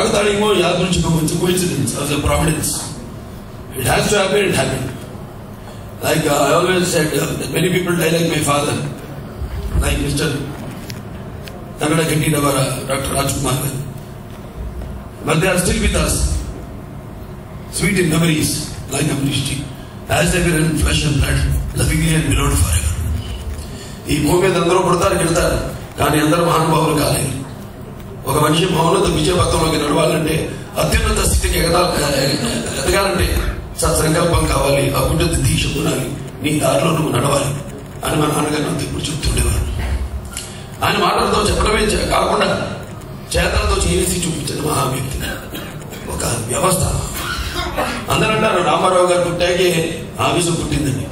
కాకతాళీయమో యాదృచ్ఛికమో it's coincidence of the providence it has to happen it happen like I always said many people die like my father like mister Kannada Kanteerava doctor Raj Kumar గారు but they are still with us sweet in memories like amnesty as they will in flesh and blood lovingly and beloved for ever ఈ భూమి మీద అందరూ పుడతారు కెడతారు కానీ అందరూ మహానుభావులు కాలేదు ఒక మనిషి మౌనత విజయపథంలోకి నడవాలంటే అత్యున్నత స్థితికి ఎగదా ఎదగాలంటే సత్సంకల్పం కావాలి అకుంఠత దీక్ష ఉండాలి నీ దారిలో నువ్వు నడవాలి అని మా నాన్నగారు నాకు ఇప్పుడు చెప్తుండేవారు ఆయన మాటలతో చెప్పడమే చే- కాకుండా చేతలతో చేసి చూపించిన మహా వ్యక్తి ఒక వ్యవస్థ అందరూ అంటారు రామారావు గారు పుట్టాకే ఆఫీసు పుట్టిందని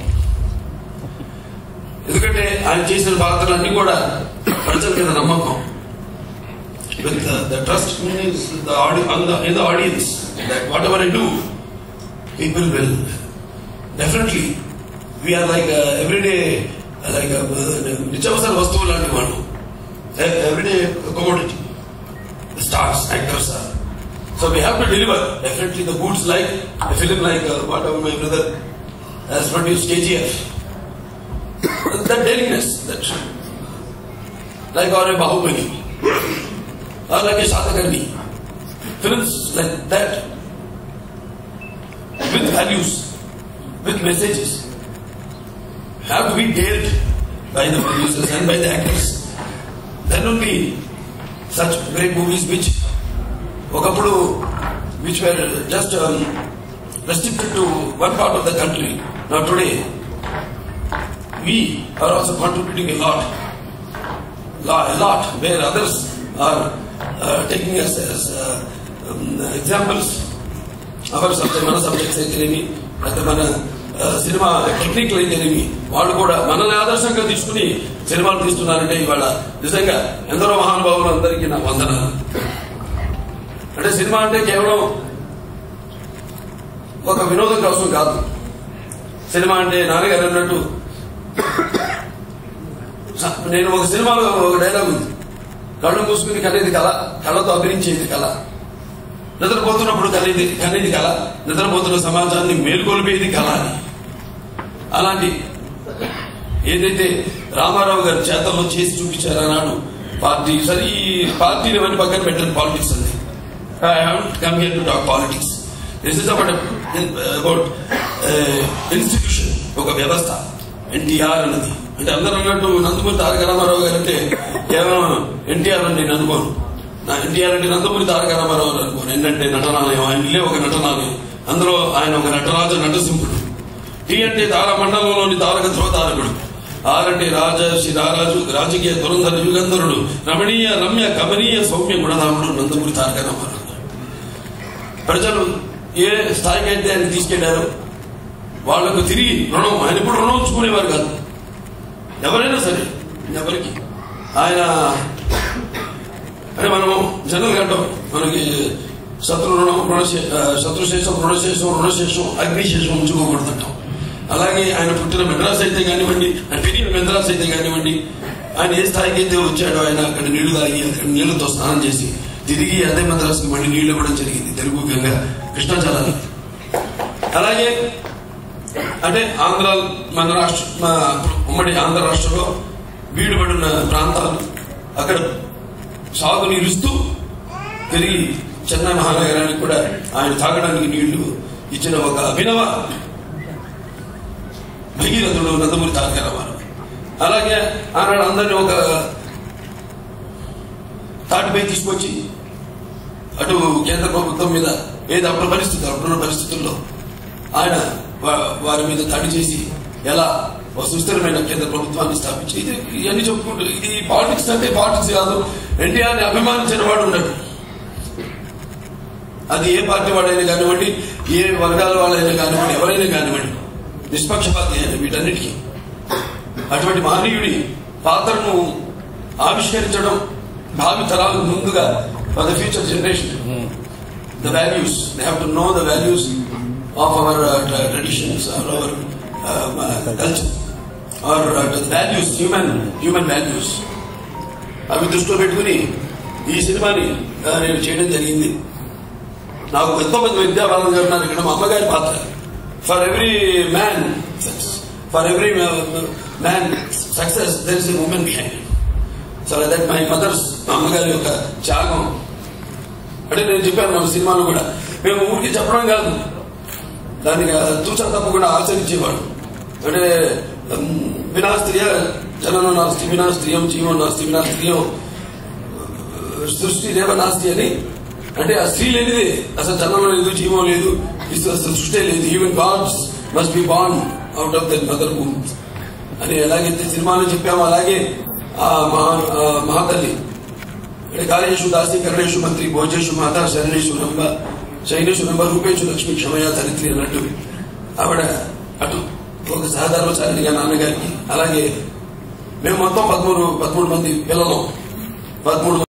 ఎందుకంటే ఆయన చేసిన పాత్రలన్నీ కూడా ప్రజల మీద నమ్మకం with the, the trust means the audi- on the, in the audience that whatever I do, people will definitely. We are like a everyday, like a నిత్యావసర వస్తువు లాంటి వాళ్ళు everyday commodity. The stars, actors are. So we have to deliver definitely the goods like a film like uh, whatever my brother has produced KGF. that daringness, that like or a Bahubali or like a Shatakarni. Films like that with values, with messages have to be dared by the producers and by the actors. Then only such great movies which ఒకప్పుడు which were just um, restricted to one part of the country. Now today, we are also contributing a lot, lot, a lot where others are uh, taking us as uh, um, examples. Our subject మన subjects అయితేనేమి అయితే మన cinema టెక్నిక్లు అయితేనేమి వాళ్ళు కూడా మనల్ని ఆదర్శంగా తీసుకుని సినిమాలు తీస్తున్నారంటే ఇవాళ నిజంగా ఎందరో మహానుభావులు అందరికీ నా వందనాలు అంటే సినిమా అంటే కేవలం ఒక వినోదం కోసం కాదు సినిమా అంటే నాన్నగారు అన్నట్టు స- నేను ఒక సినిమాలో ఒక డైలాగ్ ఉంది కళ్ళు మూసుకుని కనేది కళ కళ్ళతో అభినయించేది కళ నిద్రపోతున్నప్పుడు కనేది కనేది కళ నిద్రపోతున్న సమాజాన్ని మేల్కొల్పేది కళ అని అలాంటి ఏదైతే రామారావు గారు చేతల్లో చేసి చూపించారు అన్నాడు పార్టీ సరే ఈ పార్టీని అవన్నీ పక్కన పెట్టండి పాలిటిక్స్ అండి I have come here to talk politics this is about about institution ఒక వ్యవస్థ ఎన్టీఆర్ అన్నది అంటే అందరూ అన్నట్టు నందమూరి తారక రామారావు గారు అంటే కేవలం ఎన్టీఆర్ అని నేను అనుకోను నా ఎన్టీఆర్ అంటే నందమూరి తారక రామారావు అని అనుకోను ఏంటంటే నటనాలయం ఆయన ఇల్లే ఒక నటనాలయం అందులో ఆయన ఒక నటరాజ నటసింహుడు టీ అంటే తారమండలంలోని తారక ధ్రువతారకుడు ఆర్ అంటే రాజర్షి రారాజు రాజకీయ దురంధర యుగంధరుడు రమణీయ రమ్య కమనీయ సౌమ్య గుణధాముడు నందమూరి తారక రామారావు ప్రజలు ఏ స్థాయికి అయితే ఆయన తీసుకెళ్లారో వాళ్లకు తిరిగి రుణం ఆయన ఇప్పుడు రుణం ఉంచుకునేవారు కాదు ఎవరైనా సరే ఎవరికి ఆయన అంటే మనము జనరల్ గా అంటాం మనకి శత్రు రుణం రుణశే ఆ, శత్రుశేషం రుణశేషం రుణశేషం అగ్నిశేషం ఉంచుకోకూడదు అంటాం అలాగే ఆయన పుట్టిన మెడ్రాస్ అయితే కానివ్వండి ఆయన పెరిగిన మెడ్రాస్ అయితే కానివ్వండి ఆయన ఏ స్థాయికి అయితే వచ్చాడో ఆయన అక్కడ నీళ్లు తాగి అక్కడ నీళ్లతో స్నానం చేసి తిరిగి అదే మద్రాసుకి మళ్ళీ నీళ్లు ఇవ్వడం జరిగింది తెలుగు గంగా కృష్ణా జలాలు అలాగే అంటే ఆంధ్ర మన రాష్ట్ర మా ఉమ్మడి ఆంధ్ర రాష్ట్రంలో వీడుబడిన ప్రాంతాలు అక్కడ సాగునీరు ఇస్తూ తిరిగి చెన్నై మహానగరానికి కూడా ఆయన తాగడానికి నీళ్లు ఇచ్చిన ఒక అభినవ భగీరథుడు నందమూరి తారక రామారావు అలాగే ఆనాడు అందరినీ ఒక తాటిపై తీసుకొచ్చి అటు కేంద్ర ప్రభుత్వం మీద ఏది అప్పుడు పరిస్థితి అప్పుడున్న పరిస్థితుల్లో ఆయన వా- వారి మీద దాడి చేసి ఎలా ఒక సుస్థిరమైన కేంద్ర ప్రభుత్వాన్ని స్థాపించి ఇది ఇవన్నీ చెప్పుకుంటూ ఇది పాలిటిక్స్ అంటే పాలిటిక్స్ కాదు ఎన్టీఆర్ని అభిమానించిన వాడు ఉన్నాడు అది ఏ పార్టీ వాడైనా కానివ్వండి ఏ వర్గాల వాళ్ళైనా కానివ్వండి ఎవరైనా కానివ్వండి నిష్పక్షపాతి అయిన వీటన్నిటికీ అటువంటి మహనీయుడి పాత్రను ఆవిష్కరించడం భావి తరాలకు ముందుగా for the future generation the values they have to know the values of our traditions or our culture or values human human values అవి దృష్టిలో పెట్టుకుని ఈ సినిమాని ఆ, నేను చేయడం జరిగింది నాకు ఎంతో మంది విద్యాబాలను గారు ఉన్నారు ఇక్కడ మా అమ్మగారి పాత్ర for every man for every man success there is woman behind so that my mothers మా అమ్మగారి యొక్క త్యాగం అంటే నేను చెప్పాను నా సినిమాలో కూడా మేము ఊరికి చెప్పడం కాదు దానికి తూచా తప్పకుండా ఆచరించేవాడు అంటే ఉమ్, వినా స్త్రియ జననం నాస్తి వినా స్త్రియం జీవం నాస్తి వినా స్త్రియం సృష్టి దేవ నాస్తి అని అంటే ఆ స్త్రీ లేనిది అసలు జన్మం లేదు జీవం లేదు ఇస్- అసలు సృష్టి లేదు even gods must be born out of that mother భూమ్ అని ఎలాగైతే సినిమాలో చెప్పామో అలాగే ఆ మహా ఆ మహాతల్లి అంటే కార్యేషు దాసి కరణేషు మంత్రి భోజేషు మాత శరణేషు నంబ శైనేషు నంబ రూపేషు లక్ష్మి క్షమయ చరిత్రి అన్నట్టు ఆవిడ అటు ఒక సహధర్మచారినిగా నాన్నగారికి అలాగే మేము మొత్తం పదమూడు పదమూడు మంది పిల్లలు పదమూడు